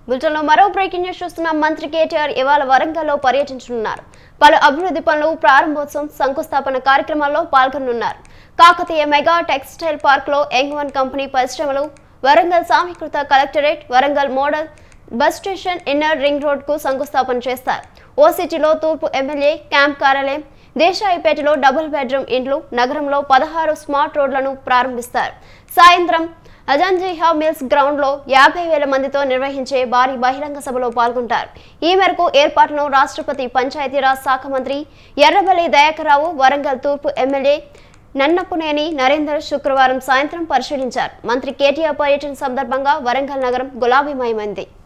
బులెటిన్లో మరో breaking news చూస్తున్న మంత్రి కేటీఆర్ ఇవాళ వరంగల్లో పర్యటించనున్నారు పలు అభివృద్ధి పనులు ప్రారంభోత్సవం శంకుస్థాపన కార్యక్రమాల్లో పాల్గొనున్నారు కాకతీయ మెగా టెక్స్టైల్ పార్క్ లో యంగ్ వన్ కంపెనీ పరిశ్రమలు వరంగల్ సమీకృత collectorate Warangal model bus station inner ring road కు శంకుస్థాపన చేస్తారు ఓ సిటీలో తూర్పు ఎమ్మెల్యే క్యాంప్ కార్యాలయం దేశాయిపేటలో డబుల్ బెడ్రూమ్ ఇండ్లు నగరంలో పదహారు స్మార్ట్ రోడ్లను ప్రారంభిస్తారు సాయంత్రం అజంజీహా మిల్స్ గ్రౌండ్ లో యాభై వేల మందితో నిర్వహించే భారీ బహిరంగ సభలో పాల్గొంటారు ఈ మేరకు ఏర్పాట్లను రాష్ట్రపతి పంచాయతీరాజ్ శాఖ మంత్రి ఎర్రబల్లి దయాకర్రావు వరంగల్ తూర్పు ఎమ్మెల్యే నన్నపునేని నరేందర్ శుక్రవారం సాయంత్రం పరిశీలించారు మంత్రి కేటీఆర్ పర్యటన సందర్భంగా వరంగల్ నగరం గులాబీమయమైంది